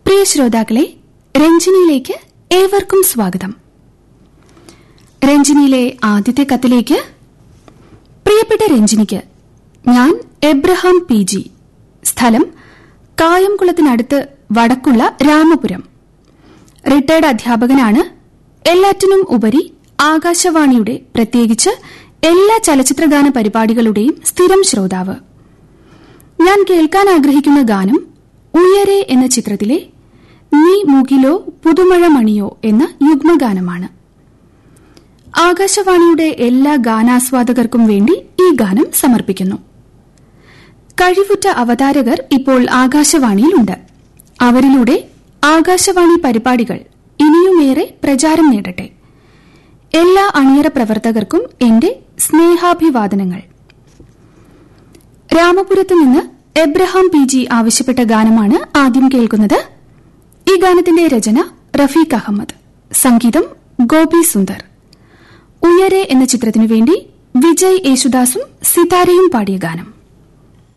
പ്രിയ ശ്രോതാക്കളെ രഞ്ജിനിയിലേക്ക് ഏവർക്കും സ്വാഗതം രഞ്ജിനിയിലെ ആദ്യത്തെ കത്തിലേക്ക് പ്രിയപ്പെട്ട രഞ്ജിനിക്ക് ഞാൻ എബ്രഹാം പി ജി സ്ഥലം കായംകുളത്തിനടുത്ത് വടക്കുള്ള രാമപുരം റിട്ടയർഡ് അധ്യാപകനാണ് എല്ലാറ്റിനും ഉപരി ആകാശവാണിയുടെ പ്രത്യേകിച്ച് എല്ലാ ചലച്ചിത്രഗാന പരിപാടികളുടെയും സ്ഥിരം ശ്രോതാവ് ഞാൻ കേൾക്കാൻ ആഗ്രഹിക്കുന്ന ഗാനം ഉയരെ എന്ന ചിത്രത്തിലെ നീ മുകിലോ പുതുമഴ മണിയോ എന്ന യുഗ്മഗാനമാണ് ആകാശവാണിയുടെ എല്ലാ ഗാനാസ്വാദകർക്കും വേണ്ടി ഈ ഗാനം സമർപ്പിക്കുന്നു കഴിവുറ്റ അവതാരകർ ഇപ്പോൾ ആകാശവാണിയിലുണ്ട് അവരിലൂടെ ആകാശവാണി പരിപാടികൾ ഇനിയുമേറെ പ്രചാരം നേടട്ടെ എല്ലാ അണിയറ പ്രവർത്തകർക്കും എന്റെ സ്നേഹാഭിവാദനങ്ങൾ രാമപുരത്ത് നിന്ന് എബ്രഹാം പി ജി ആവശ്യപ്പെട്ട ഗാനമാണ് ആദ്യം കേൾക്കുന്നത് ഈ ഗാനത്തിന്റെ രചന റഫീഖ് അഹമ്മദ് സംഗീതം ഗോപി സുന്ദർ ഉയരെ എന്ന ചിത്രത്തിനു വേണ്ടി വിജയ് യേശുദാസും സിതാരയും പാടിയ ഗാനം